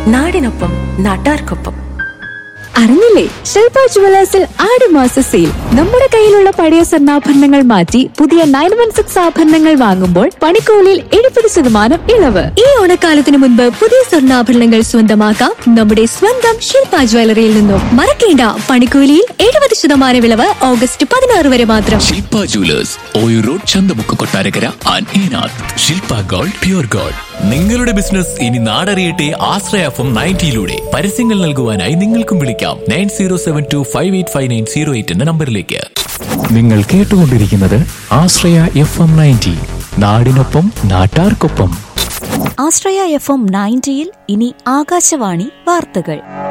നാടിനൊപ്പം നാട്ടാർക്കൊപ്പം അറിഞ്ഞില്ലേ ശില്പ ജുവലേഴ്സിൽ ആടുമാസ സെയിൽ നമ്മുടെ കയ്യിലുള്ള പഴയ സ്വർണ്ണാഭരണങ്ങൾ മാറ്റി പുതിയ നയൻ വൺ സിക്സ് ആഭരണങ്ങൾ വാങ്ങുമ്പോൾ പണിക്കൂലിയിൽ എഴുപത് ശതമാനം ഇളവ് ഈ ഓണക്കാലത്തിന് മുൻപ് പുതിയ സ്വർണ്ണാഭരണങ്ങൾ സ്വന്തമാക്കാം നമ്മുടെ സ്വന്തം ശില്പ ജ്വല്ലറിയിൽ നിന്നും മറക്കേണ്ട പണിക്കൂലിയിൽ എഴുപത് ശതമാനം ഇളവ് ഓഗസ്റ്റ് പതിനാറ് വരെ മാത്രം Shilpa jewellers Oyoor road Chanthamukku Kottarakkara and Enath Shilpa gold pure gold നിങ്ങളുടെ ബിസിനസ് ഇനി നാടറിയട്ടെ ആശ്രയ എഫ് എം നയൻറ്റിയിലൂടെ പരസ്യങ്ങൾ നൽകുവാനായി നിങ്ങൾക്കും വിളിക്കാം nine zero seven two five eight five nine zero eight എന്ന നമ്പറിലേക്ക് നിങ്ങൾ കേട്ടുകൊണ്ടിരിക്കുന്നത് ആശ്രയ എഫ് എം നയൻറ്റി നാടിനൊപ്പം നാട്ടാർക്കൊപ്പം ആശ്രയ എഫ് എം നയൻറ്റിയിൽ ഇനി ആകാശവാണി വാർത്തകൾ